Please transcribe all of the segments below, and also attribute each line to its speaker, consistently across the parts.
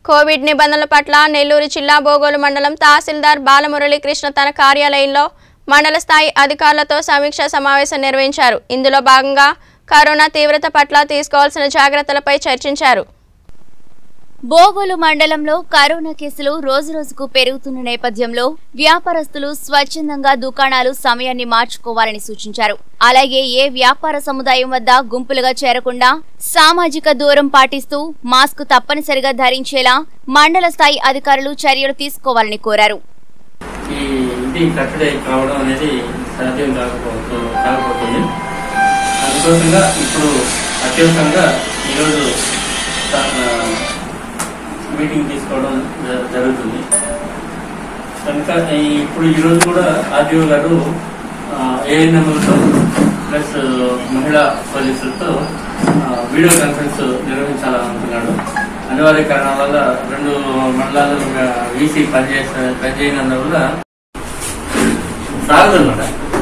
Speaker 1: Covid నిబంధనల పట్ల నెల్లూరు జిల్లా బోగోలు మండలం తహసీల్దార్ బాలమురళీకృష్ణ తన కార్యాలయంలో మండల స్థాయి అధికారులతో సమీక్షా సమావేశం నిర్వహించారు ఇందులో భాగంగా కరోనా తీవ్రత పట్ల తీసుకోవాల్సిన జాగ్రత్తలపై చర్చించారు
Speaker 2: బోగోలు మండలంలో కరోనా కేసులు రోజురోజుకు పెరుగుతున్న నేపథ్యంలో వ్యాపారస్తులు స్వచ్ఛందంగా దుకాణాలు సమయాన్ని మార్చుకోవాలని సూచించారు అలాగే ఏ వ్యాపార సముదాయం వద్ద గుంపులుగా చేరకుండా సామాజిక దూరం పాటిస్తూ మాస్క్ తప్పనిసరిగా ధరించేలా మండల స్థాయి అధికారులు చర్యలు తీసుకోవాలని కోరారు
Speaker 3: ఈ ఇది కట్టడి కావడం అనేది సాధ్యం కాకపోతు కాకపోతుంది అందుకోసంగా ఇప్పుడు అత్యవసరంగా ఈరోజు స- ఆ, మీటింగ్ తీసుకోవడం జ- జరుగుతుంది కనుక ఈ- ఇప్పుడు ఈరోజు కూడా ఆర్టీఓ గారు ఏఎన్ఎంలతో ప్లస్ మహిళా పోలీసులతో ఆ, వీడియో కాన్ఫరెన్స్ నిర్వహించాలనుకుంటున్నాడు అనివార్య కారణాల వల్ల రెండు మండలాలు వీసీ పనిచేసే పనిచేయనందువల్ల సాగదన్నమాట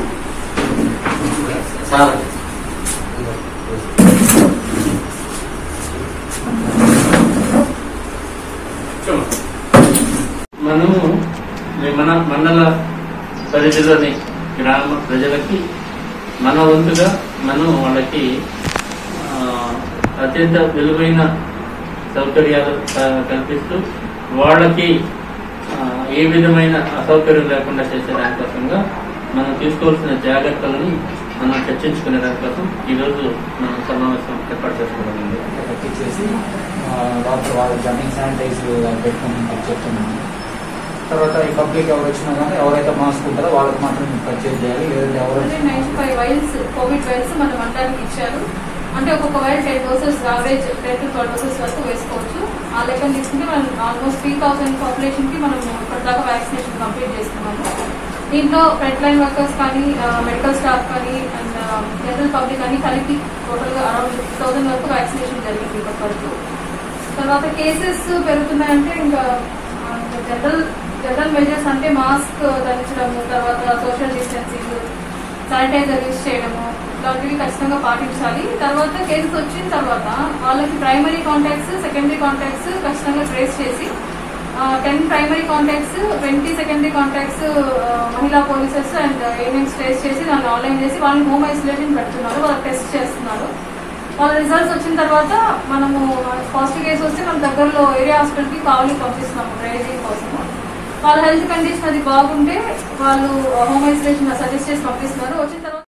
Speaker 3: సార్ మనము మన మండల పరిధిలోని గ్రామ ప్రజలకి మన వంతుగా మనం వాళ్ళకి ఆ, అత్యంత విలువైన సౌకర్యాలు ఆ, కల్పిస్తూ వాళ్ళకి ఆ, ఏ విధమైన అసౌకర్యం లేకుండా చేసే దానికోసంగా మనం తీసుకోవాల్సిన జాగ్రత్తలని మనం చర్చించుకునే దానికోసం ఈరోజు మనం సమావేశం ఏర్పాటు చేసుకోవడం
Speaker 4: పట్టించేసి డాక్టర్ వాళ్ళ జర్నింగ్ శానిటైజ్ పెట్టుకోమని చెప్తున్నాను తర్వాత ఈ పబ్లిక్ ఎవరు వచ్చినా కానీ ఎవరైతే మాస్క్ ఉంటారో వాళ్ళకి మాత్రం పర్చేజ్ చేయాలి లేదంటే ఎవరు
Speaker 5: అంటే ninety five vials covid vials మన మండలానికి ఇచ్చారు అంటే ఒక్కొక్క vial ten doses average ten to twelve doses వరకు వేసుకోవచ్చు ఆ లెక్కన తీసుకుంటే మనం ఆల్మోస్ట్ త్రీ థౌసండ్ పాపులేషన్ కి మనం ఇప్పటిదాకా వ్యాక్సినేషన్ కంప్లీట్ చేస్తున్నాము దీంట్లో ఫ్రంట్ లైన్ వర్కర్స్ కానీ మెడికల్ స్టాఫ్ కానీ అండ్ జనరల్ పబ్లిక్ అని కలిపి టోటల్ గా అరౌండ్ సిక్స్ థౌసండ్ వరకు వ్యాక్సినేషన్ జరిగింది ఇప్పటి వరకు తర్వాత కేసెస్ పెరుగుతున్నాయంటే ఇంకా జనరల్ జనరల్ మెజర్స్ అంటే మాస్క్ ధరించడము తర్వాత సోషల్ డిస్టెన్సింగ్ శానిటైజర్ యూజ్ చేయడము ఇలాంటివి ఖచ్చితంగా పాటించాలి తర్వాత కేసెస్ వచ్చిన తర్వాత వాళ్ళకి ప్రైమరీ కాంటాక్ట్స్ సెకండరీ కాంటాక్ట్స్ ఖచ్చితంగా ట్రేస్ చేసి ten primary contacts twenty secondary contacts మహిళా పోలీసెస్ అండ్ ఏమేమ్స్ ట్రేస్ చేసి దాన్ని ఆన్లైన్ చేసి వాళ్ళని హోమ్ ఐసోలేషన్ పెడుతున్నారు వాళ్ళు టెస్ట్ చేస్తున్నారు వాళ్ళ రిజల్ట్స్ వచ్చిన తర్వాత మనము పాజిటివ్ కేసు వస్తే మన దగ్గరలో ఏరియా హాస్పిటల్కి కావాలి పంపిస్తున్నాము ట్రైనింగ్ కోసము వాళ్ళ హెల్త్ కండిషన్ అది బాగుంటే వాళ్ళు హోమ్ ఐసోలేషన్ సజెస్ట్ చేసి పంపిస్తున్నారు వచ్చిన